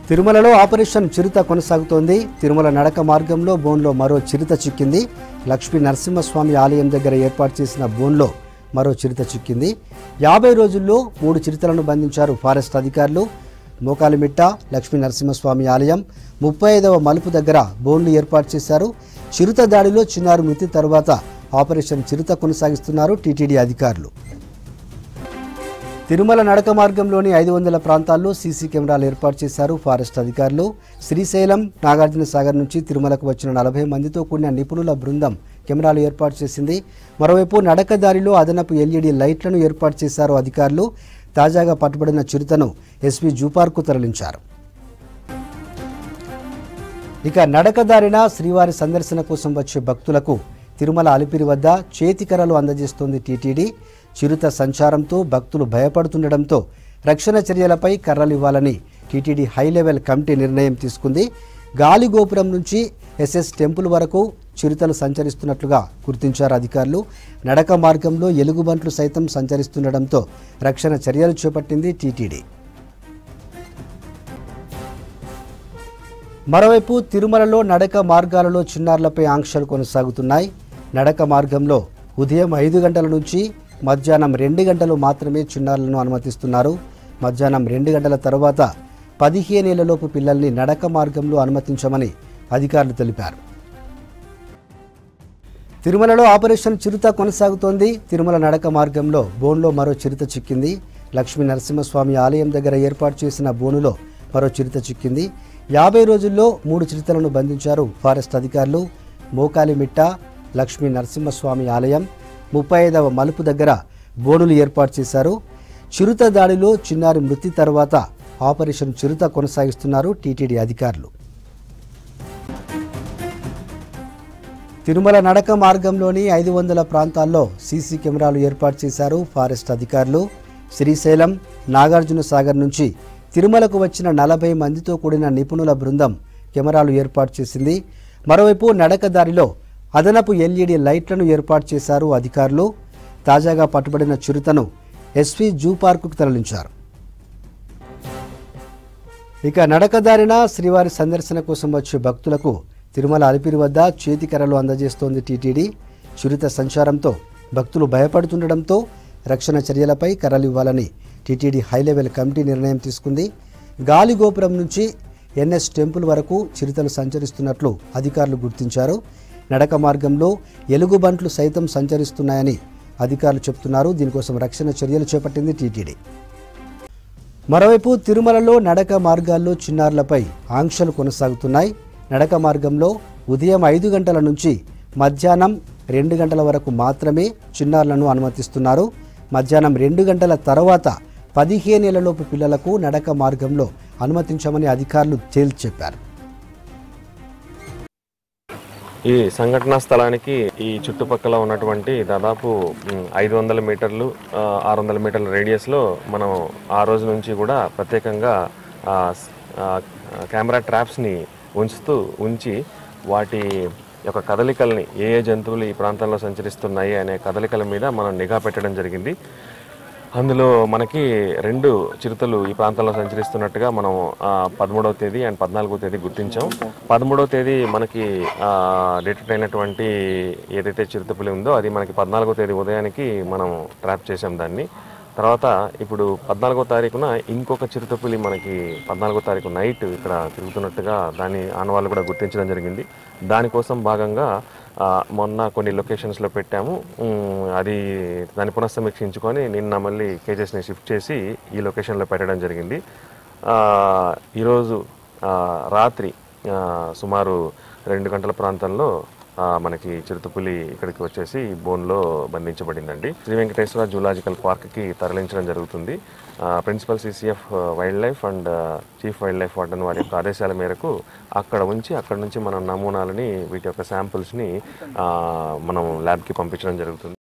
తిరుమలలో ఆపరేషన్ చిరుత కొనసాగుతోంది తిరుమల నడక మార్గంలో బోన్లో మరో చిరుత చిక్కింది లక్ష్మీ నరసింహస్వామి ఆలయం దగ్గర ఏర్పాటు చేసిన బోన్లో మరో చిరుత చిక్కింది యాభై రోజుల్లో మూడు చిరుతలను బంధించారు ఫారెస్ట్ అధికారులు మోకాలిమిట్ట లక్ష్మీ నరసింహస్వామి ఆలయం ముప్పై ఐదవ మలుపు దగ్గర బోన్లు ఏర్పాటు చేశారు చిరుత దాడిలో చిన్నారి మృతి తర్వాత ఆపరేషన్ చిరుత కొనసాగిస్తున్నారు టీటీడీ అధికారులు తిరుమల నడక మార్గంలోని ఐదు వందల ప్రాంతాల్లో సీసీ కెమెరాలు ఏర్పాటు చేశారు ఫారెస్ట్ అధికారులు శ్రీశైలం నాగార్జున సాగర్ నుంచి తిరుమలకు వచ్చిన నలభై మందితో కూడిన నిపుణుల బృందం కెమెరాలు ఏర్పాటు చేసింది మరోవైపు నడక దారిలో అదనపు ఎల్ఈడి లైట్లను ఏర్పాటు చేశారు అధికారులు తాజాగా పట్టుబడిన చిరుతను ఎస్పీ జూపార్కు తరలించారు ఇక నడకదారిన శ్రీవారి సందర్శన కోసం వచ్చే భక్తులకు తిరుమల అలిపిరి వద్ద చేతికరలు అందజేస్తోంది టీటీడీ చిరుత సంచారంతో భక్తులు భయపడుతుండటంతో రక్షణ చర్యలపై కర్రలు ఇవ్వాలని టీటీడీ హై లెవెల్ కమిటీ నిర్ణయం తీసుకుంది గాలి గోపురం నుంచి ఎస్ఎస్ టెంపుల్ వరకు చిరుతలు సంచరిస్తున్నట్లుగా గుర్తించారు అధికారులు నడక మార్గంలో ఎలుగుబంట్లు సైతం సంచరిస్తుండటంతో రక్షణ చర్యలు చేపట్టింది టీటీడీ మరోవైపు తిరుమలలో నడక మార్గాలలో చిన్నారులపై ఆంక్షలు కొనసాగుతున్నాయి నడక మార్గంలో ఉదయం ఐదు గంటల నుంచి మధ్యాహ్నం రెండు గంటలు మాత్రమే చిన్నారులను అనుమతిస్తున్నారు మధ్యాహ్నం రెండు గంటల తర్వాత పదిహేనేళ్లలోపు పిల్లల్ని నడక మార్గంలో అనుమతించమని అధికారులు తెలిపారు తిరుమలలో ఆపరేషన్ చిరుత కొనసాగుతోంది తిరుమల నడక మార్గంలో బోన్లో మరో చిరుత చిక్కింది లక్ష్మీ నరసింహస్వామి ఆలయం దగ్గర ఏర్పాటు చేసిన బోనులో మరో చిరుత చిక్కింది యాభై రోజుల్లో మూడు చిరుతలను బంధించారు ఫారెస్ట్ అధికారులు మోకాలిమిట్ట లక్ష్మీ నరసింహస్వామి ఆలయం ముప్పై ఐదవ మలుపు దగ్గర బోనులు ఏర్పాటు చేశారు చిరుత దాడిలో చిన్నారి మృతి తర్వాత ఆపరేషన్ చిరుత కొనసాగిస్తున్నారు టీటీడీ అధికారులు తిరుమల నడక మార్గంలోని ఐదు వందల ప్రాంతాల్లో సీసీ కెమెరాలు ఏర్పాటు చేశారు ఫారెస్ట్ అధికారులు శ్రీశైలం నాగార్జున సాగర్ నుంచి తిరుమలకు వచ్చిన నలభై మందితో కూడిన నిపుణుల బృందం కెమెరాలు ఏర్పాటు చేసింది మరోవైపు నడక దారిలో అదనపు ఎల్ఈడి లైట్లను ఏర్పాటు చేశారు అధికారులు తాజాగా పట్టుబడిన చిరుతను ఎస్వీ జూ పార్కుకు తరలించారు ఇక నడకదారిన శ్రీవారి సందర్శన కోసం వచ్చే భక్తులకు తిరుమల అలిపిరి వద్ద చేతికరలు అందజేస్తోంది టీటీడీ చిరుత సంచారంతో భక్తులు భయపడుతుండటంతో రక్షణ చర్యలపై కర్రలు ఇవ్వాలని టీటీడీ హై లెవెల్ కమిటీ నిర్ణయం తీసుకుంది గాలి గోపురం నుంచి ఎన్ఎస్ టెంపుల్ వరకు చిరుతలు సంచరిస్తున్నట్లు అధికారులు గుర్తించారు నడక మార్గంలో ఎలుగుబంట్లు సైతం సంచరిస్తున్నాయని అధికారులు చెబుతున్నారు దీనికోసం రక్షణ చర్యలు చేపట్టింది టీటీడీ మరోవైపు తిరుమలలో నడక మార్గాల్లో చిన్నారులపై ఆంక్షలు కొనసాగుతున్నాయి నడక మార్గంలో ఉదయం ఐదు గంటల నుంచి మధ్యాహ్నం రెండు గంటల వరకు మాత్రమే చిన్నారులను అనుమతిస్తున్నారు మధ్యాహ్నం రెండు గంటల తర్వాత పదిహేనేళ్లలోపు పిల్లలకు నడక మార్గంలో అనుమతించమని అధికారులు తేల్చి చెప్పారు ఈ సంఘటనా స్థలానికి ఈ చుట్టుపక్కల ఉన్నటువంటి దాదాపు ఐదు వందల మీటర్లు ఆరు వందల మీటర్ల రేడియస్లో మనం ఆ రోజు నుంచి కూడా ప్రత్యేకంగా ఆ, స్- ఆ, కెమెరా ట్రాప్స్ని ఉంచుతూ ఉంచి వాటి యొక్క కదలికల్ని ఏ ఏ జంతువులు ఈ ప్రాంతంలో సంచరిస్తున్నాయి అనే కదలికల మీద మనం నిఘా పెట్టడం జరిగింది అందులో మనకి రెండు చిరుతలు ఈ ప్రాంతంలో సంచరిస్తున్నట్టుగా మనం ఆ, పదమూడవ తేదీ అండ్ పద్నాలుగో తేదీ గుర్తించాం పదమూడవ తేదీ మనకి డిటెక్ట్ అయినటువంటి ఏదైతే చిరుతపులి ఉందో అది మనకి పద్నాలుగో తేదీ ఉదయానికి మనం ట్రాప్ చేసాం దాన్ని తర్వాత ఇప్పుడు పద్నాలుగో తారీఖున ఇంకొక చిరుతపులి మనకి పద్నాలుగో తారీఖు నైట్ ఇక్కడ తిరుగుతున్నట్టుగా దాని ఆనవాళ్ళు కూడా గుర్తించడం జరిగింది దానికోసం భాగంగా ఆ, మొన్న కొన్ని లొకేషన్స్లో పెట్టాము ఉమ్, అది దాన్ని పునఃసమీక్షించుకొని నిన్న మళ్ళీ కేజెస్ని షిఫ్ట్ చేసి ఈ లొకేషన్లో పెట్టడం జరిగింది ఆ, ఈరోజు ఆ, రాత్రి ఆ, సుమారు రెండు గంటల ప్రాంతంలో ఆ, మనకి చిరుతపులి ఇక్కడికి వచ్చేసి బోన్లో బంధించబడిందండి శ్రీ వెంకటేశ్వర జూలాజికల్ పార్క్కి తరలించడం జరుగుతుంది ఆ, principal CCF wildlife and chief wildlife warden వారి యొక్క ఆదేశాల మేరకు అక్కడ ఉంచి అక్కడ నుంచి మనం నమూనాలని వీటి యొక్క శాంపుల్స్ని మనం ల్యాబ్కి పంపించడం జరుగుతుంది